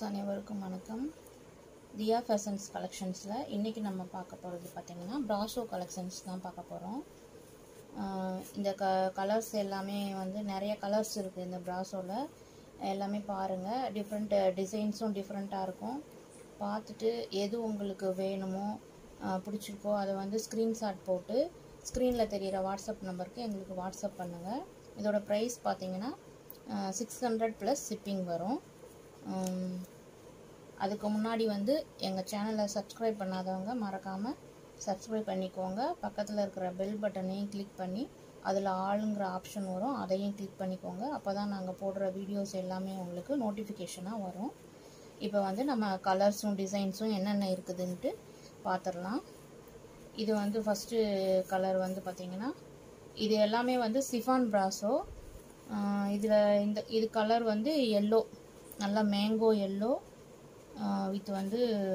viewers அனைவருக்கும் வணக்கம் தியா fashions கலெக்ஷன்ஸில் இன்றைக்கி நம்ம பார்க்க போகிறது பார்த்திங்கன்னா ப்ராஷோ கலெக்ஷன்ஸ் தான் பார்க்க போகிறோம் இந்த க கலர்ஸ் எல்லாமே வந்து நிறைய கலர்ஸ் இருக்குது இந்த ப்ராஷோவில் எல்லாமே பாருங்கள் டிஃப்ரெண்ட் டிசைன்ஸும் டிஃப்ரெண்ட்டாக இருக்கும் பார்த்துட்டு எது உங்களுக்கு வேணுமோ ஆஹ் பிடிச்சிருக்கோ அதை வந்து ஸ்க்ரீன்ஷாட் போட்டு ஸ்க்ரீனில் தெரிகிற வாட்ஸ்அப் நம்பருக்கு எங்களுக்கு வாட்ஸ்அப் பண்ணுங்கள் இதோட ப்ரைஸ் பார்த்தீங்கன்னா சிக்ஸ் ஹண்ட்ரட் ப்ளஸ் ஷிப்பிங் வரும் உம், அதுக்கு முன்னாடி வந்து எங்கள் சேனலை சப்ஸ்கிரைப் பண்ணாதவங்க மறக்காமல் சப்ஸ்கிரைப் பண்ணிக்கோங்க பக்கத்தில் இருக்கிற பெல் பட்டனையும் கிளிக் பண்ணி அதில் ஆளுங்கிற ஆப்ஷன் வரும் அதையும் கிளிக் பண்ணிக்கோங்க அப்போ தான் நாங்கள் போடுற வீடியோஸ் எல்லாமே உங்களுக்கு நோட்டிஃபிகேஷனாக வரும் இப்போ வந்து நம்ம கலர்ஸும் டிசைன்ஸும் என்னென்ன இருக்குதுன்ட்டு பார்த்துடலாம் இது வந்து ஃபஸ்ட்டு கலர் வந்து பார்த்திங்கன்னா இது எல்லாமே வந்து சிஃபான் ப்ராஸோ இதில் இந்த இது கலர் வந்து எல்லோ நல்லா மேங்கோ எல்லோ வித் வந்து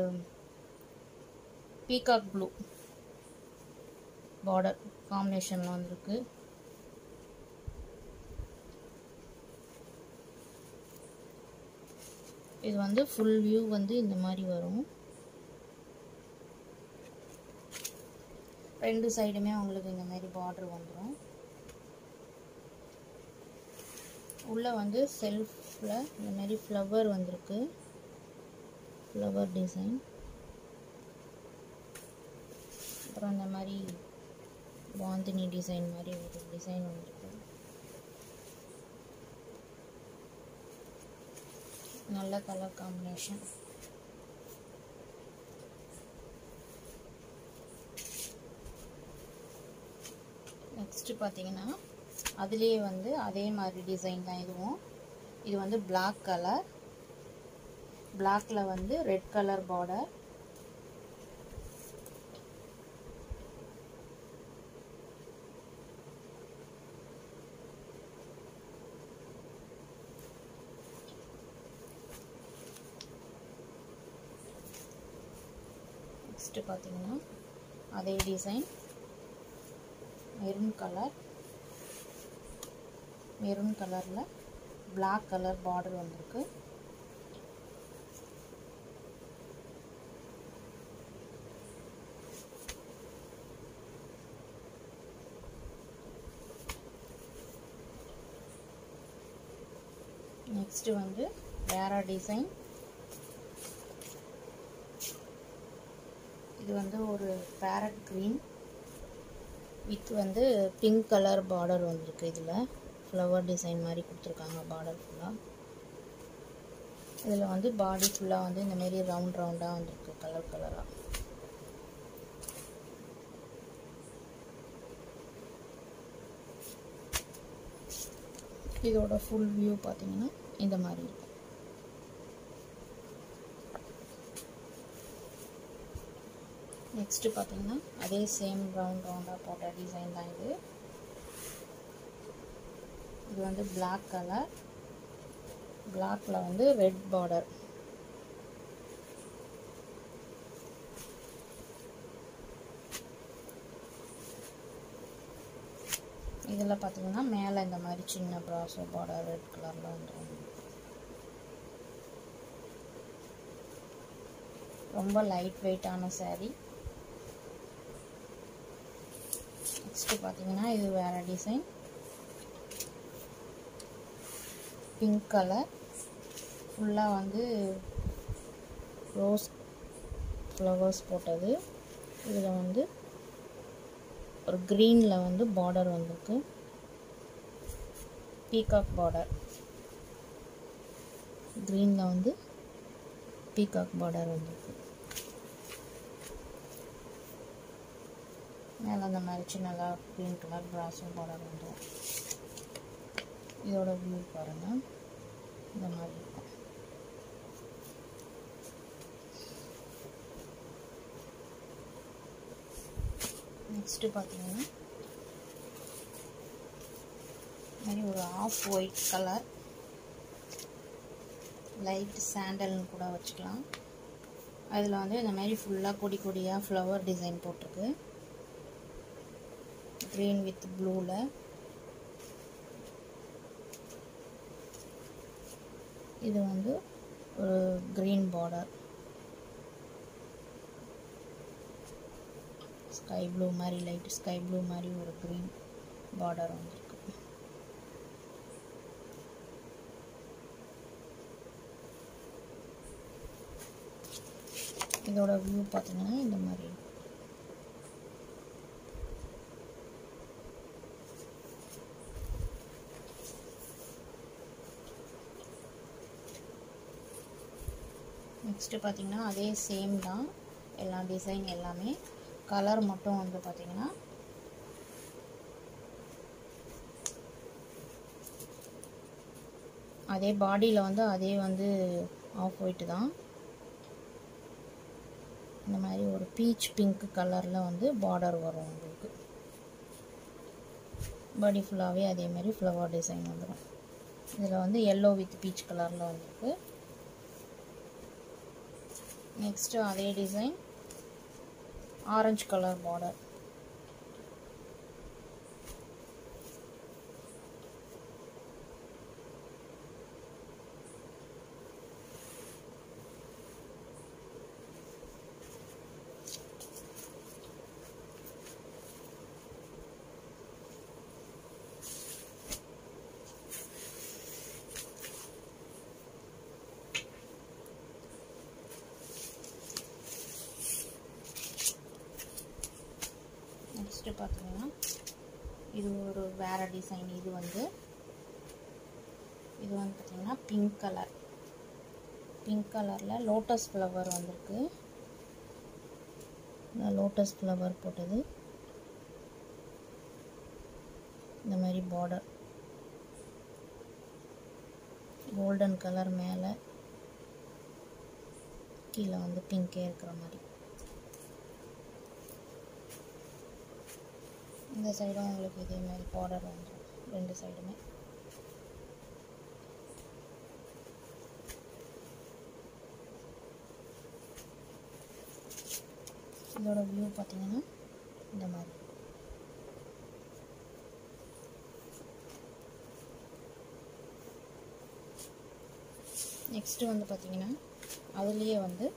பீகாக் ப்ளூ பார்டர் காம்பினேஷனில் வந்திருக்கு இது வந்து ஃபுல் வியூ வந்து இந்த மாதிரி வரும் ரெண்டு சைடுமே உங்களுக்கு இந்த மாதிரி பார்டர் வந்துடும் உள்ளே வந்து செல்ஃபில் இந்த மாதிரி ஃப்ளவர் வந்திருக்கு ஃப்ளவர் டிசைன் அப்புறம் இந்த மாதிரி பாந்தினி டிசைன் மாதிரி ஒரு டிசைன் வந்திருக்கு நல்ல கலர் காம்பினேஷன் நெக்ஸ்ட்டு பார்த்தீங்கன்னா அதுலேயே வந்து அதே மாதிரி டிசைன் தான் இதுவும் இது வந்து Black கலர் பிளாக்ல வந்து ரெட் கலர் பார்டர் நெக்ஸ்ட்டு பார்த்தீங்கன்னா அதே டிசைன் மெரூன் கலர் மெரூன் கலரில் Black கலர் பார்டர் வந்திருக்கு நெக்ஸ்ட் வந்து வேற டிசைன் இது வந்து ஒரு பேரட் க்ரீன் வித் வந்து பிங்க் கலர் பார்டர் வந்திருக்கு இதில் ஃப்ளவர் டிசைன் மாதிரி கொடுத்துருக்காங்க பார்டர் ஃபுல்லாக இதில் வந்து பாடி ஃபுல்லாக வந்து இந்த மாதிரி ரவுண்ட் ரவுண்டாக வந்திருக்கு கலர் கலராக இதோட ஃபுல் வியூ பார்த்தீங்கன்னா இந்த மாதிரி இருக்கும் நெக்ஸ்ட்டு பார்த்தீங்கன்னா அதே சேம் ரவுண்ட் ரவுண்டாக போட்ட டிசைன் தான் இது இது வந்து Black கலர் பிளாக்ல வந்து ரெட் பார்டர் இதில் பார்த்தீங்கன்னா மேலே இந்த மாதிரி சின்ன ப்ராஸோ பார்டர் ரெட் கலரில் வந்துடும் ரொம்ப லைட் வெயிட்டான saree நெக்ஸ்ட்டு பார்த்தீங்கன்னா இது வேறு டிசைன் பிங்க் கலர் ஃபுல்லாக வந்து ரோஸ் ஃப்ளவர்ஸ் போட்டது இதில் வந்து ஒரு க்ரீனில் வந்து பார்டர் வந்திருக்கு பீகாக் பார்டர் க்ரீனில் வந்து பீகாக் பார்டர் வந்திருக்கு மேலே அந்த மாதிரி சின்னதாக க்ரீன் கலர் ப்ராஸும் பார்டர் வந்துடும் இதோட வியூ பாருங்கள் இந்த மாதிரி இருக்கும் நெக்ஸ்ட்டு பார்த்தீங்கன்னா மாதிரி ஒரு ஆஃப் ஒயிட் கலர் லைட் சாண்டல்னு கூட வச்சுக்கலாம் அதில் வந்து இந்த மாதிரி ஃபுல்லாக கொடி கொடியாக ஃப்ளவர் டிசைன் போட்டிருக்கு க்ரீன் வித் ப்ளூவில் இது வந்து ஒரு க்ரீன் பார்டர் ஸ்கை ப்ளூ மாதிரி லைட் ஸ்கை ப்ளூ மாதிரி ஒரு க்ரீன் பார்டர் வந்திருக்கு இதோட வியூ பார்த்தீங்கன்னா இந்த மாதிரி இருக்கும் நெக்ஸ்ட்டு பார்த்தீங்கன்னா அதே சேம் தான் எல்லா டிசைன் எல்லாமே கலர் மட்டும் வந்து பார்த்தீங்கன்னா அதே பாடியில் வந்து அதே வந்து ஆஃப் ஒயிட்டு தான் இந்த மாதிரி ஒரு பீச் பிங்க் கலரில் வந்து பார்டர் வரும் உங்களுக்கு பாடி ஃபுல்லாகவே அதே மாதிரி ஃப்ளவர் டிசைன் வந்துடும் இதில் வந்து எல்லோ வித் பீச் கலரில் வந்திருக்கு நெக்ஸ்ட்டு அதே design orange colour border next பார்த்தீங்கன்னா இது ஒரு வேறு டிசைன் இது வந்து இது வந்து பார்த்திங்கன்னா பிங்க் கலர் பிங்க் கலரில் லோட்டஸ் ஃப்ளவர் வந்திருக்கு இந்த லோட்டஸ் ஃப்ளவர் போட்டது இந்த மாதிரி பார்டர் கோல்டன் கலர் மேலே கீழே வந்து பிங்கே இருக்கிற மாதிரி இந்த சைடும் உங்களுக்கு இதே மாதிரி பார்டர் வந்துடும் ரெண்டு சைடுமே இதோட வியூ பார்த்தீங்கன்னா இந்த மாதிரி நெக்ஸ்ட்டு வந்து பார்த்தீங்கன்னா அதுலேயே வந்து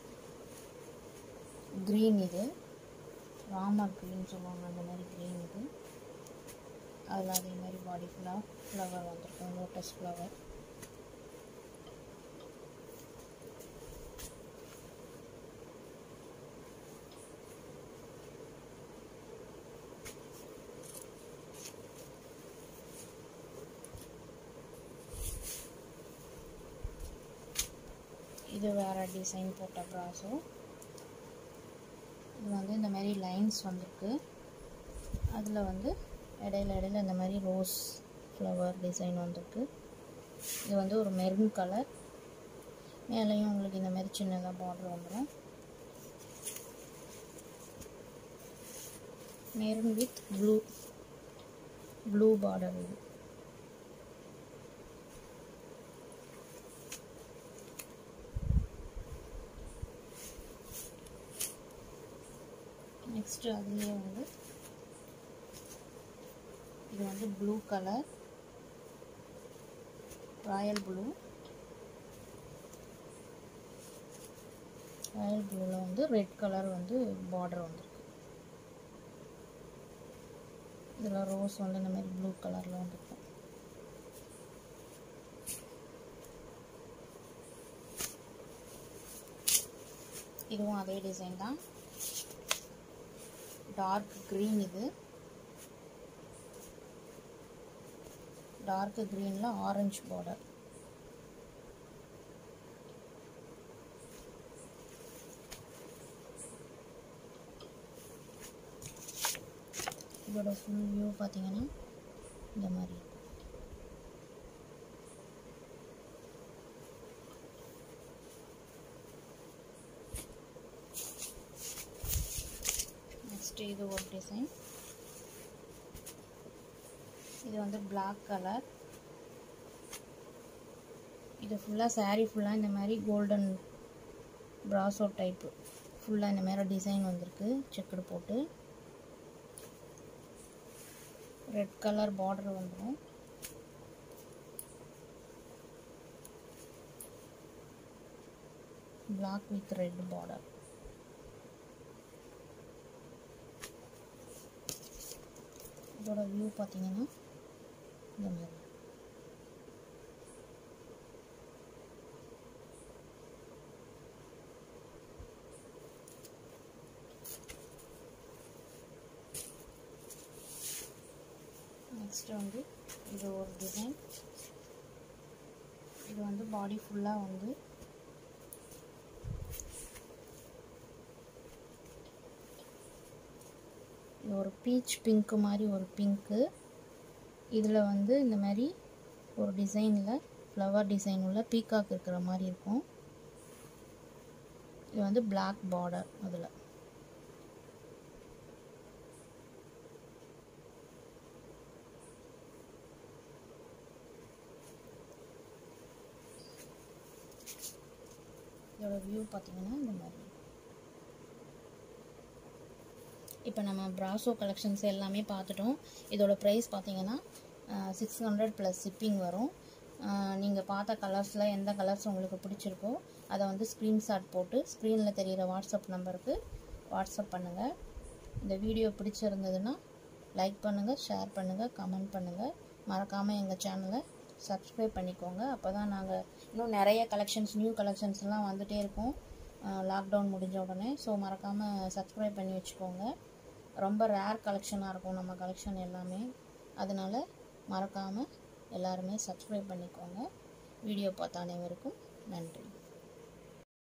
க்ரீன் இது ராமர் க்ரீன் சொல்லுவாங்க அந்த மாதிரி க்ரீன் இது அதில் அதே மாதிரி பாடி ஃபுல்லாக ஃப்ளவர் வந்திருக்கும் லோட்டஸ் ஃப்ளவர் இது வேறு டிசைன் போட்ட ப்ராஸோ இது வந்து இந்த மாதிரி லைன்ஸ் வந்திருக்கு அதில் வந்து இடையில இடையில இந்த மாதிரி ரோஸ் ஃப்ளவர் டிசைன் வந்திருக்கு இது வந்து ஒரு மெரூன் கலர் மேலேயும் உங்களுக்கு இந்த மாதிரி சின்னதாக பார்டர் வந்துடும் maroon with blue blue border இது நெக்ஸ்ட்டு அதுலேயே வந்து இது வந்து blue colour royal blue royal ப்ளூவில் வந்து ரெட் கலர் வந்து பார்டர் வந்துருக்கு இதில் ரோஸ் வந்து இந்த மாதிரி ப்ளூ கலரில் வந்துருக்கும் இதுவும் அதே டிசைன் தான் டார்க் க்ரீன் இது டார்க் க்ரீனில் ஆரஞ்சு பார்டர் இதோட ஃபுல் வியூ பார்த்தீங்கன்னா இந்த மாதிரி இருக்கும் நெக்ஸ்ட் இது ஒரு டிசைன் இது வந்து பிளாக் கலர் இது ஃபுல்லாக saree ஃபுல்லாக இந்த மாதிரி கோல்டன் ப்ராசோ டைப்பு ஃபுல்லாக இந்த மாதிரி டிசைன் வந்திருக்கு செக்குடு போட்டு ரெட் கலர் பார்டர் வந்துடும் black with ரெட் பார்டர் இதோட வியூ பார்த்தீங்கன்னா இந்த மாதிரி நெக்ஸ்ட் வந்து இது ஒரு டிசைன் இது வந்து பாடி ஃபுல்லாக வந்து இது ஒரு பீச் பிங்க்கு மாதிரி ஒரு பிங்க்கு இதில் வந்து இந்த மாதிரி ஒரு டிசைனில் ஃப்ளவர் டிசைன் உள்ள பீகாக் இருக்கிற மாதிரி இருக்கும் இது வந்து பிளாக் பார்டர் அதில் இதோட வியூ பார்த்தீங்கன்னா இந்த மாதிரி இப்போ நம்ம ப்ராசோ கலெக்ஷன்ஸ் எல்லாமே பார்த்துட்டோம் இதோட ப்ரைஸ் பார்த்தீங்கன்னா சிக்ஸ் ஹண்ட்ரட் ப்ளஸ் ஷிப்பிங் வரும் நீங்கள் பார்த்த கலர்ஸில் எந்த கலர்ஸ் உங்களுக்கு பிடிச்சிருக்கோ அதை வந்து ஸ்க்ரீன்ஷாட் போட்டு ஸ்க்ரீனில் தெரிகிற வாட்ஸ்அப் நம்பருக்கு வாட்ஸ்அப் பண்ணுங்கள் இந்த வீடியோ பிடிச்சிருந்ததுன்னா லைக் பண்ணுங்கள் ஷேர் பண்ணுங்கள் கமெண்ட் பண்ணுங்கள் மறக்காமல் எங்கள் சேனலை சப்ஸ்கிரைப் பண்ணிக்கோங்க அப்போ தான் நாங்கள் இன்னும் நிறைய கலெக்ஷன்ஸ் நியூ கலெக்ஷன்ஸ்லாம் வந்துகிட்டே இருக்கும் லாக்டவுன் முடிஞ்ச உடனே ஸோ மறக்காமல் சப்ஸ்கிரைப் பண்ணி வச்சுக்கோங்க ரொம்ப ரேர் கலெக்ஷனாக இருக்கும் நம்ம கலெக்ஷன் எல்லாமே அதனால் மறக்காமல் எல்லாருமே சப்ஸ்கிரைப் பண்ணிக்கோங்க வீடியோ பார்த்த அனைவருக்கும் நன்றி